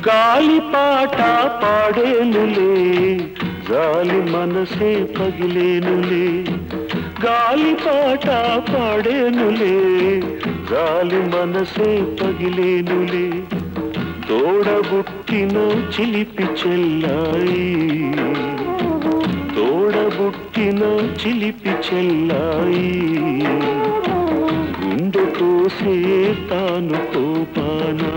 గాలి పాట పాడేనులే గాలి మనసే పగిలేనులే గాలి పాట పాడేనులే గాలి మనసే పగిలేనులే తోడబుట్టిన చిలిపి చెల్లాయి తోడబుట్టిన చిలిపి చెల్లాయి గుండె కోసే తాను కోపానా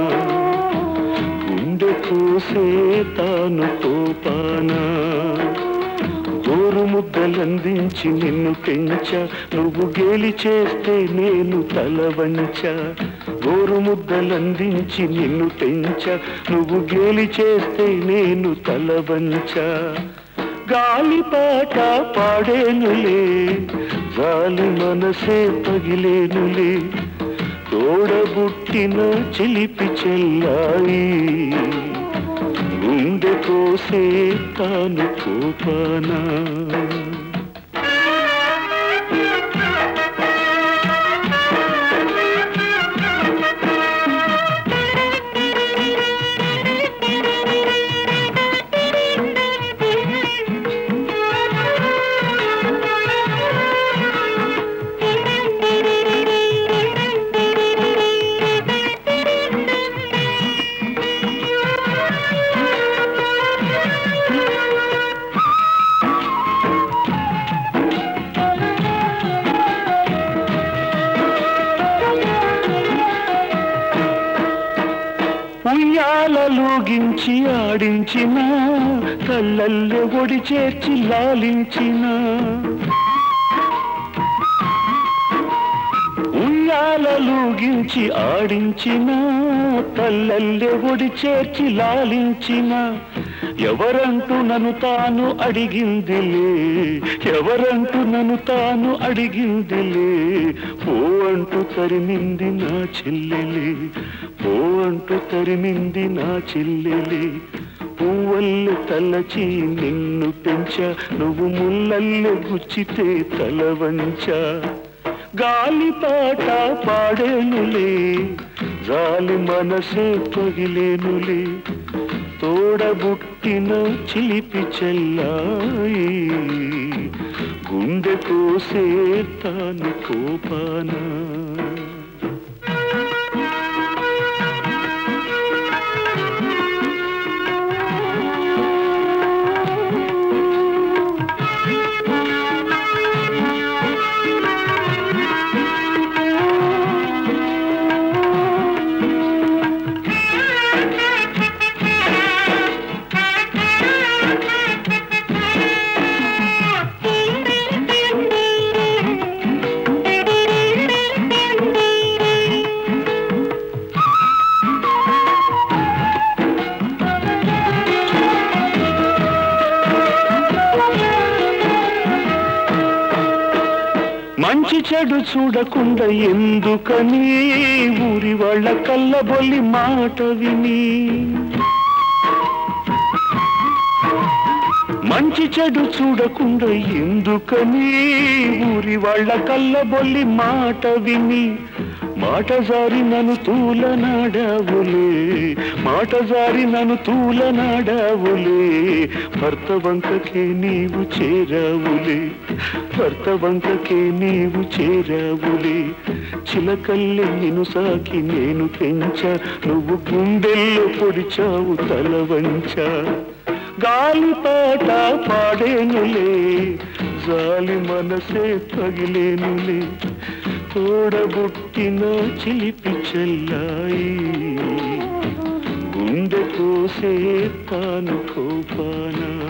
గుండె కోసే తాను కోపానా గోరు ముద్దలందించి నిన్ను పెంచ నువ్వు గేలి చేస్తే నేను తల వంచ గోరు ముద్దలందించి నిన్ను పెంచ నువ్వు గేలి చేస్తే నేను తల వంచ గాలి పాట పాడేనులే గాలి మనసే పగిలేనులే తోడబుట్టిన చిలిపి చెల్లాయి గుండె కోసే తాను కోపానా ఉయ్యాలలోగించి ఆడించిన కళ్ళల్లో ఒడి చేర్చి లాలించిన ఉయ్యాలలోగించి ఆడించిన కళ్ళల్లో ఒడి చేర్చి లాలించిన ఎవరంటూ నన్ను తాను అడిగిందిలే ఎవరంటూ నన్ను తాను అడిగిందిలే ఓ అంటూ తరిమింది నా చెల్లెలే ఓ అంటూ తరిమింది నా చెల్లెలే పువ్వల్లు తలచి నిన్ను పెంచ నువ్వు ముల్లల్లు గుచ్చితే తల వంచ గాలి పాట పాడేనులే గాలి మనసే పగిలేనులే తోడబుట్టిన చిలిపి చెల్లాయి గుండె కోసే తాను కోపానా మంచి చెడు చూడకుండా ఎందుకని ఊరి వాళ్ళ కళ్ళబొల్లి మాట విని మంచి చెడు చూడకుండా ఎందుకని ఊరి వాళ్ళ కళ్ళబొల్లి మాట విని మాట జారి నన్ను తూలనాడావులే మాట జారి నన్ను తూలనాడావులే భర్త వంకకే నీవు చేరావులే భర్త వంకకే నీవు చేరావులే చిలకల్లె నిన్ను సాకి నేను పెంచ నువ్వు గుండెల్లో పొడిచావు తల వంచ గాలి పాట పాడేనులే జాలి మనసే పగిలేనులే తోడబుట్టిన చిలిపి చెల్లాయి గుండె కోసే తాను కోపానా